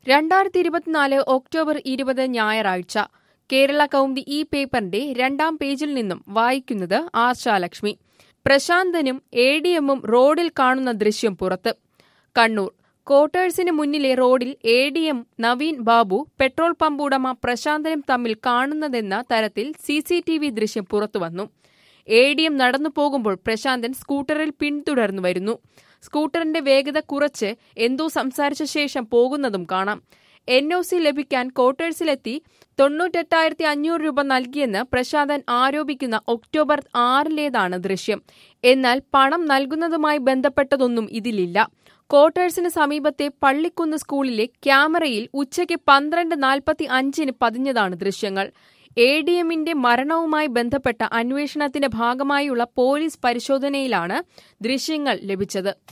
രണ്ടായിരത്തി ഇരുപത്തിനാല് ഒക്ടോബർ ഇരുപത് ഞായറാഴ്ച കേരള കൗമുദി ഈ പേപ്പറിന്റെ രണ്ടാം പേജിൽ നിന്നും വായിക്കുന്നത് ആശാലക്ഷ്മി പ്രശാന്തനും എ ഡി എമ്മും റോഡിൽ കാണുന്ന ദൃശ്യം പുറത്ത് കണ്ണൂർ ക്വാർട്ടേഴ്സിന് മുന്നിലെ റോഡിൽ A D M Naveen Babu petrol pump ഉടമ പ്രശാന്തനും തമ്മിൽ കാണുന്നതെന്ന തരത്തിൽ സി സി ടി വി ദൃശ്യം പുറത്തുവന്നു എ ഡി എം നടന്നു പോകുമ്പോൾ പ്രശാന്തൻ സ്കൂട്ടറിൽ പിന്തുടർന്നു വരുന്നു സ്കൂട്ടറിന്റെ വേഗത കുറച്ച് എന്തോ സംസാരിച്ച ശേഷം പോകുന്നതും കാണാം എൻ ഒ സി ലഭിക്കാൻ ക്വാർട്ടേഴ്സിലെത്തി തൊണ്ണൂറ്റെട്ടായിരത്തി അഞ്ഞൂറ് രൂപ നൽകിയെന്ന് പ്രശാന്തൻ ആരോപിക്കുന്ന ഒക്ടോബർ ആറിലേതാണ് ദൃശ്യം എന്നാൽ പണം നൽകുന്നതുമായി ബന്ധപ്പെട്ടതൊന്നും ഇതിലില്ല ക്വാർട്ടേഴ്സിന് സമീപത്തെ പള്ളിക്കുന്ന് സ്കൂളിലെ ക്യാമറയിൽ ഉച്ചയ്ക്ക് പന്ത്രണ്ട് നാൽപ്പത്തി അഞ്ചിന് പതിഞ്ഞതാണ് ദൃശ്യങ്ങൾ എ ഡി എമ്മിന്റെ മരണവുമായി ബന്ധപ്പെട്ട അന്വേഷണത്തിന്റെ ഭാഗമായുള്ള പോലീസ് പരിശോധനയിലാണ് ദൃശ്യങ്ങൾ ലഭിച്ചത്